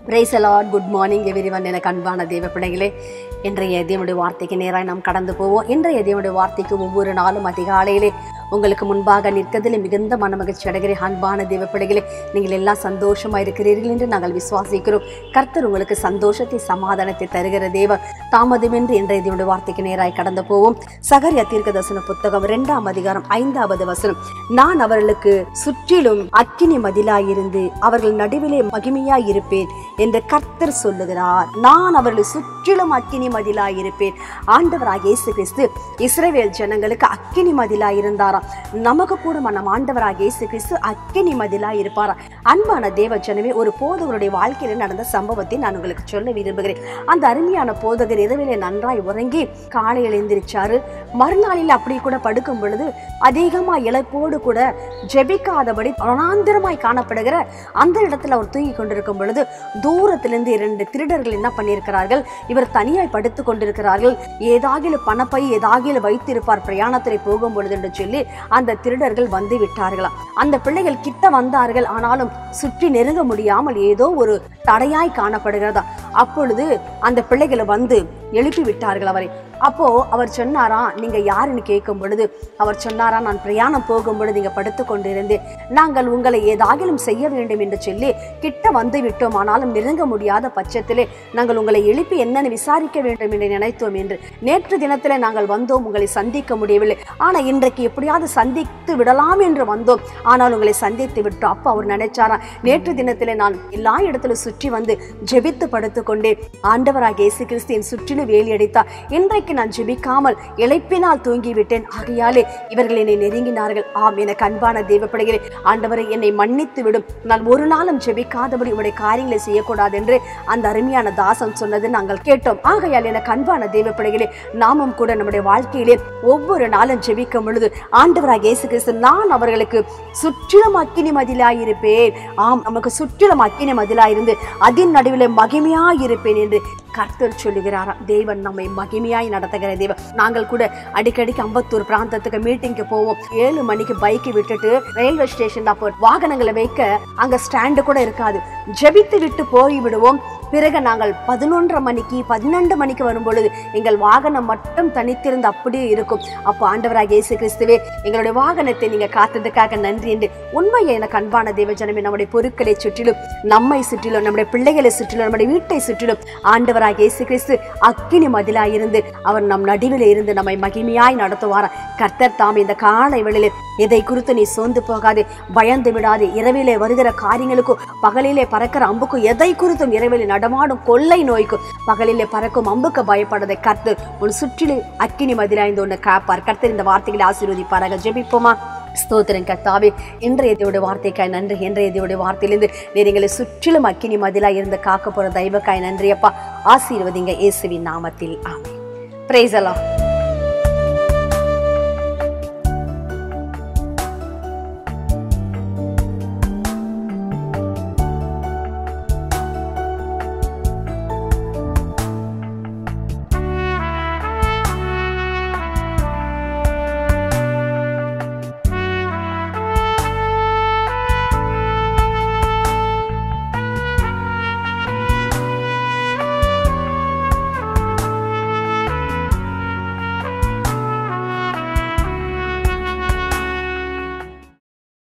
price a lot good morning everyone எனக்கு அன்பான தேவ பிள்ளைகளே இன்றைய தேவனுடைய வார்த்தைக்கு நேராக நாம் கடந்து போவோம் இன்றைய தேவனுடைய வார்த்தைக்கு ஒவ்வொரு நாளும் அதிகாலையிலே உங்களுக்கு முன்பாக நிற்கதில் மிகுந்த மனமகிழ்ச்சி அடைகிறேன் அன்பான தேவ பிள்ளைகளே நீங்கள் எல்லாம் சந்தோஷமா இருக்கிறீர்கள் என்று நாங்கள் விசுவாசிக்கிறோம் கர்த்தர் உங்களுக்கு சந்தோஷத்தை சமாதானத்தை தருகிற தேவ தாமதமின்றி இன்றைய தேவனுடைய வார்த்தைக்கு நேராய் கடந்து போவோம் சகரியா தீர்க்கதர்சன புத்தகம் இரண்டாம் அதிகாரம் ஐந்தாவது வசனம் நான் அவர்களுக்கு சுற்றிலும் அக்கினி மதிலாயிருந்து அவர்கள் நடுவிலே மகிமையாய் இருப்பேன் என்று கர்த்தர் சொல்லுகிறார் நான் அவர்கள் சுற்றிலும் அக்கினி மதிலாயிருப்பேன் ஆண்டவராக இயேசு கிறிஸ்து இஸ்ரவேல் ஜனங்களுக்கு அக்கினி மதிலாய் இருந்தாராம் நமக்கு கூட நம் ஆண்டவராக இயேசு கிறிஸ்து அக்கினி மதிலாய் இருப்பாராம் அன்பான தேவ ஜனமே ஒரு போதகருடைய வாழ்க்கையில நடந்த சம்பவத்தை நான் உங்களுக்கு சொல்ல விரும்புகிறேன் அந்த அருமையான போதகர் இரவிலே நன்றாய் உறங்கி காலையில் எழுந்திருச்சாரு மறுநாளில் அப்படி கூட படுக்கும் பொழுது அதிகமா இழப்போடு கூட ஜெபிக்காதபடி அனாந்திரமாய் காணப்படுகிற அந்த இடத்துல அவர் தூங்கி கொண்டிருக்கும் பொழுது தூரத்திலிருந்து இரண்டு திருடர்கள் என்ன பண்ணியிருக்கிறார்கள் இவர் தனியாய் படுத்து கொண்டிருக்கிறார்கள் ஏதாகிலும் பணப்பை ஏதாகிலும் வைத்திருப்பார் பிரயாணத்தில் போகும் பொழுது என்று சொல்லி அந்த திருடர்கள் வந்து விட்டார்களாம் அந்த பிள்ளைகள் கிட்ட வந்தார்கள் ஆனாலும் சுற்றி நெருங்க முடியாமல் ஏதோ ஒரு தடையாய் காணப்படுகிறதா அப்பொழுது அந்த பிள்ளைகளை வந்து எழுப்பி விட்டார்கள் அவரை அப்போ அவர் சொன்னாரா நீங்க யாருன்னு கேட்கும் பொழுது அவர் சொன்னாரா நான் பிரயாணம் போகும் பொழுது இங்க படுத்து கொண்டிருந்தேன் நாங்கள் உங்களை ஏதாகிலும் செய்ய வேண்டும் என்று சொல்லி கிட்ட வந்து விட்டோம் ஆனாலும் நெருங்க முடியாத பட்சத்திலே நாங்கள் உங்களை எழுப்பி என்னன்னு விசாரிக்க வேண்டும் என்று நினைத்தோம் என்று நேற்று தினத்திலே நாங்கள் வந்தோம் உங்களை சந்திக்க முடியவில்லை ஆனா இன்றைக்கு எப்படியாவது சந்தித்து விடலாம் என்று வந்தோம் ஆனால் உங்களை சந்தித்து விட்டோம் அப்போ அவர் நினைச்சாரா நேற்று தினத்திலே நான் எல்லா இடத்திலும் சுற்றி வந்து ஜெபித்து படுத்துக்கொண்டே ஆண்டவராக இயேசு கிறிஸ்து என் சுற்றிலும் வேலி அடித்தார் இன்றைக்கு நான் ஜெபிக்காமல் இழைப்பினால் தூங்கிவிட்டேன் ஆகையாலே இவர்கள் என்னை நெருங்கினார்கள் ஆம் எனக்கு அன்பான தேவப்படுகிறேன் ஆண்டவரை என்னை மன்னித்து விடும் நான் ஒரு நாளும் ஜெபிக்காதபடி உடைய காரியங்களை செய்யக்கூடாது என்று அந்த அருமையான தாசன் சொன்னது நாங்கள் கேட்டோம் ஆகையால் எனக்கு அன்பான தேவப்படுகிறேன் நாமும் கூட நம்முடைய வாழ்க்கையிலே ஒவ்வொரு நாளும் ஜெபிக்கும் பொழுது ஆண்டவராக இயேசு கிறிஸ்து நான் அவர்களுக்கு சுற்றிலும் அக்கினி மதிலாயிருப்பேன் ஆம் நமக்கு சுற்றிலும் அக்கினி மதிலாயிருந்து அதன் நடுவில் மகிமையாயிருப்பேன் என்று கர்த்தர் சொல்லுகிறாராம் தேவன் நம்மை மகிமையாய் நடத்துகிற தேவன் நாங்கள் கூட அடிக்கடிக்கு அம்பத்தூர் பிராந்தத்துக்கு மீட்டிங்க்கு போவோம் ஏழு மணிக்கு பைக்கை விட்டுட்டு ரயில்வே ஸ்டேஷன்ல அப்போ வாகனங்களை வைக்க அங்க ஸ்டாண்டு கூட இருக்காது ஜெபித்து விட்டு போய் விடுவோம் பிறகு நாங்கள் பதினொன்றரை மணிக்கு பன்னெண்டு மணிக்கு வரும் பொழுது எங்கள் வாகனம் மட்டும் தனித்திருந்து அப்படியே இருக்கும் அப்போ ஆண்டவராக இயேசு கிறிஸ்துவே எங்களுடைய வாகனத்தை நீங்க காத்ததுக்காக நன்றி என்று உண்மையை எனக்கு அன்பான தேவ ஜனமே நம்முடைய பொருட்களை சுற்றிலும் நம்மை சுற்றிலும் நம்முடைய பிள்ளைகளை சுற்றிலும் நம்முடைய வீட்டை சுற்றிலும் ஆண்டவராக இயேசு கிறிஸ்து அக்கினி மதிலாய் இருந்து அவர் நம் நடுவில் இருந்து நம்மை மகிமையாய் நடத்துவாரா கர்த்தர் தாம் இந்த காலை வேளையிலே இதை குறித்து நீ சோர்ந்து போகாதே பயந்து விடாதே இரவிலே வருகிற காரியங்களுக்கும் பகலிலே பறக்கிற அம்புக்கும் எதை குறித்தும் இரவிலே நடமாடும் கொள்ளை நோய்க்கும் பகலிலே பறக்கும் அம்புக்கு பயப்படாதே கர்த்தர் உன் சுற்றிலும் அக்கினி மதிலாய்ந்து ஒன்று காப்பார் கர்த்தர் இந்த வார்த்தைகளை ஆசீர்வதிப்பாராக ஜெபிப்போமா ஸ்தோத்திரம் கர்த்தாவே இன்றைய தேவடைய வார்த்தைக்காய் நன்றி இன்றைய தேவடைய வார்த்தையிலிருந்து நீர் எங்களை சுற்றிலும் அக்கினி மதிலா இருந்து காக்க போற தெய்வக்காய் நன்றி அப்பா ஆசீர்வதிங்க இயேசுவின் நாமத்தில் ஆமே பிரைஸ் அலாம்